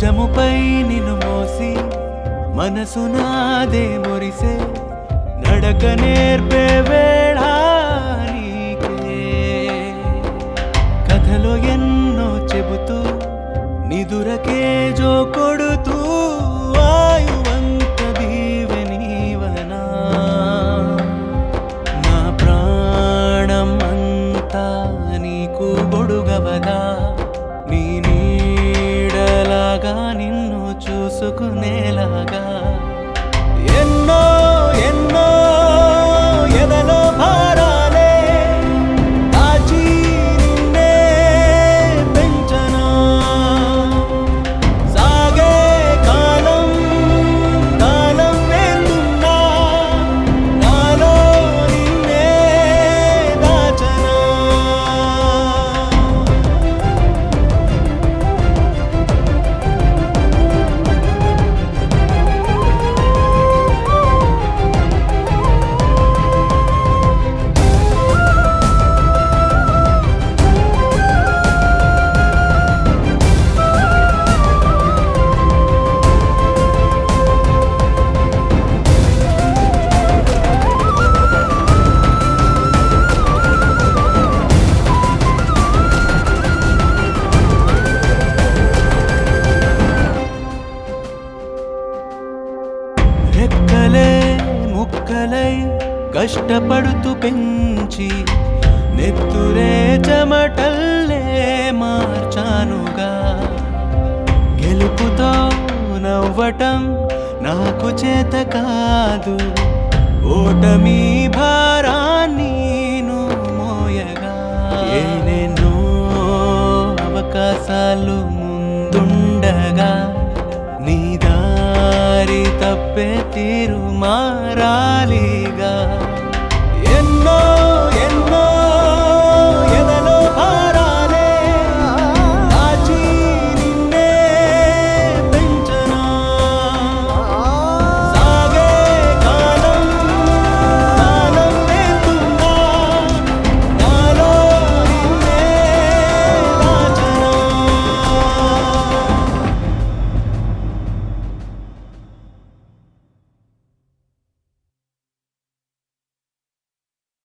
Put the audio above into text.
భుజముపై నిన్ను మోసి మనసు నాదే మురిసే నడక నేర్పే వేళ నీకే కథలో ఎన్నో చెబుతూ నిదురకే జో కొడుతూ ఆయువంత దీవెనీవనా నా ప్రాణం అంతా నీకు గొడుగవదా నీ నీడలాగా నిన్ను చూసుకునేలాగా ఎన్నో ఎన్నో ఎదలో భారాలే దాచి నిన్నే పెంచనా సాగే కాలం కాలం వేస్తున్నా నాలో నిన్నే దాచనా రెక్కలే ముక్కలై కష్టపడుతూ పెంచి నెత్తురే చెమటల్లే మార్చానుగా గెలుపుతో నవ్వటం నాకు చేత కాదు ఓటమి భారాన్ని నువ్వు మోయగా ఏనెన్నో అవకాశాలు ముందుండగా నీ దారి తప్పే తీరు మారాలిగా